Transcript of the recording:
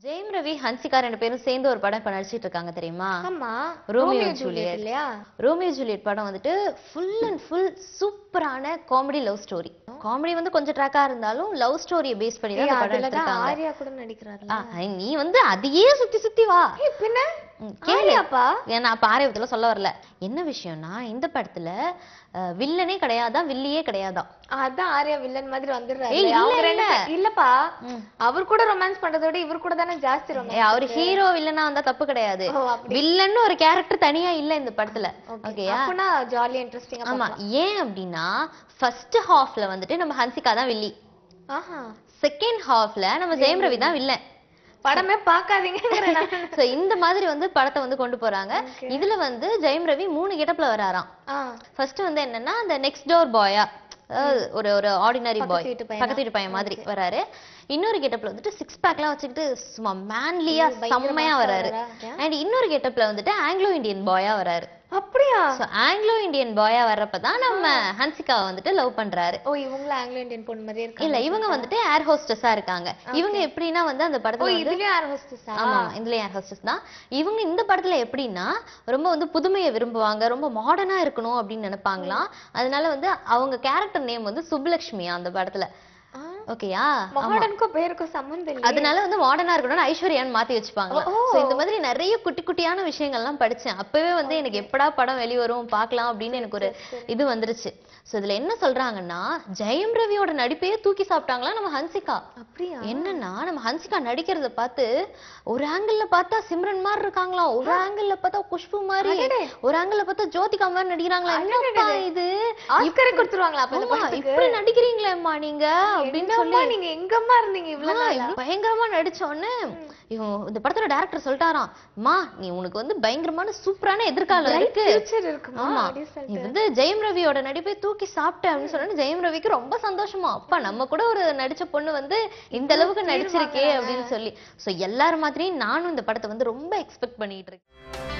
ஜெயம் ரவி ஹன்சிகா ரெண்டு பேரும் சேர்ந்து ஒரு படம் இப்ப நடிச்சிட்டு இருக்காங்க தெரியுமா ஆமா ரோமியோ ரோமியோ ஜூலியட். ஜூலியட் இல்லையா ரோமியோ ஜூலியட் படம் வந்துட்டு ஃபுல் அண்ட் ஃபுல் சூப்பரான காமெடி லவ் ஸ்டோரி காமெடி வந்து கொஞ்சம் ட்ராக்கா இருந்தாலும் லவ் ஸ்டோரியை பேஸ் பண்ணி தான் ஏய், இந்த படம் அதுலதான் எடுத்திருக்காங்க ஆர்யா கூட நடிக்கிறாருல ஆ, நீ வந்து அதையே சுத்தி சுத்தி வா ஏய், பின்ன ம், கேளு ஆர்யாப்பா ஏன் நான் பாரவத்துல சொல்ல வரல என்ன விஷயம்னா இந்த படத்துல அஹ், வில்லனே கிடையாதான் வில்லியே கிடையாதான் அதான் ஆர்யா வில்லன் மாதிரி வந்துடுறாரு ஏய், இல்ல, அவங்க ரெண்டு இல்ல. பேர்- இல்லப்பா ம். அவர் கூட ரொமான்ஸ் பண்றதை விட இவர் கூட தானே ஜாஸ்தி ஏய், ரொமான்ஸ் அவர் ஹீரோ வில்லனா வந்தா தப்பு கிடையாது ஓ, அப்படி. வில்லன்னு ஒரு கேரக்டர் தனியா இல்ல இந்த படத்துல ஓகேயா அப்பனா ஜாலியா இன்ட்ரெஸ்டிங்கா ஆமா ஏன் அப்படின்னா ஃபர்ஸ்ட் ஹாஃப்ல வந்துட்டு நம்ம ஹன்சிகா தான் வில்லி ஆஹா செகண்ட் ஹாஃப்ல நம்ம ஜெயம் ரவி தான் வில்லன் படமே பாக்காதீங்கிற நான் சோ இந்த மாதிரி வந்து படத்தை வந்து கொண்டு போறாங்க இதுல வந்து ஜெயம் ரவி மூணு கெட்டப்ல வராராம் ஆ ஃபர்ஸ்ட் வந்து என்னன்னா அந்த நெக்ஸ்ட் டோர் பாயா ஒரு ஒரு ஆர்டினரி பாய் வீட்டு பையனா? பக்கத்து வீட்டு பையன் மாதிரி வராரு இன்னொரு கெட்டப்ல வந்துட்டு சிக்ஸ் பேக்லாம் வச்சுக்கிட்டு சும்மா மேன்லியா செம்மையா வராரு வராரா? அண்ட் இன்னொரு கெட்டப்ல வந்துட்டு ஆங்கிலோ இந்தியன் பாயா வராரு அப்படியா சோ ஆங்கிலோ இந்தியன் பாயா வர்றப்பதான் நம்ம ஹன்சிகாவை வந்துட்டு லவ் பண்றாரு ஓ இவங்கள ஆங்கிலோ இந்தியன் பொண்ணு மாதிரியே இல்ல இருக்காங்க இவங்க வந்துட்டு ஏர் ஹோஸ்டஸா இருக்காங்க இவங்க எப்படின்னா வந்து அந்த ஓ படத்துல வந்து இதுலயும் ஆர் ஹோஸ்டஸா ஆமா ஆமா, இதுல ஏர் ஹோஸ்டஸ் தான் இவங்க இந்த படத்துல எப்படின்னா ரொம்ப வந்து புதுமையை விரும்புவாங்க ரொம்ப மாடர்னா இருக்கணும் அப்படின்னு நினைப்பாங்களாம் அதனால வந்து அவங்க கேரக்டர் நேம் வந்து சுப்புலட்சுமியா அந்த படத்துல ஓகேயா மாடர்னுக்கும் பேருக்கும் சம்மந்தம் இல்லை அதனால வந்து மாடர்னா இருக்கணும்னு ஐஸ்வர்யான்னு மாத்தி வச்சுப்பாங்க சோ இந்த மாதிரி நிறைய குட்டி குட்டியான விஷயங்கள்லாம் படிச்சேன் அப்பவே வந்து எனக்கு எப்படா படம் வெளிவரும் பார்க்கலாம் அப்படின்னு எனக்கு ஒரு இது வந்துருச்சு சோ இதுல என்ன சொல்றாங்கன்னா ஜெயம் ரவியோட நடிப்பையே தூக்கி சாப்பிட்டாங்களா நம்ம ஹன்சிகா அப்படியா என்னன்னா நம்ம ஹன்சிகா நடிக்கிறத பார்த்து ஒரு ஆங்கிள் பார்த்தா சிம்ரன் மாதிரி இருக்காங்களாம் ஒரு ஆங்கிள் பார்த்தா குஷ்பு மாதிரி ஒரு ஆங்கிள் பார்த்தா ஜோதிகா மாதிரி நடிக்கிறாங்களா என்னப்பா இது ஆஸ்கரே கொடுத்துருவாங்களா அப்ப இந்த ஆமா, படத்துக்கு இப்படி நடிக்கிறீங்களேம்மா நீங்க அப்படின்னு சொல்லி என்னம்மா நீங்க எங்கம்மா இருந்தீங்க இவ்வளவு ஆ, இவன் பயங்கரமா நடிச்ச உடனே இவன் இந்த படத்தோட டைரக்டர் சொல்லிட்டாராம் மா நீ உனக்கு வந்து பயங்கரமான சூப்பரான எதிர்காலம் இருக்கு ஃபியூச்சர் இருக்குமா ஆமா அப்படி நீ வந்து ஜெயம் ரவியோட நடிப்பை தூக்கி சாப்பிட்ட அப்படின்னு சொன்னா ஜெயம் ரவிக்கு ரொம்ப சந்தோஷமா அப்பா நம்ம கூட ஒரு நடிச்ச பொண்ணு வந்து இந்த அளவுக்கு நடிச்சிருக்கே அப்படின்னு சொல்லி சோ எல்லார் மாதிரியும் நானும் இந்த படத்தை வந்து ரொம்ப எக்ஸ்பெக்ட் பண்ணிட்டு இருக்கேன்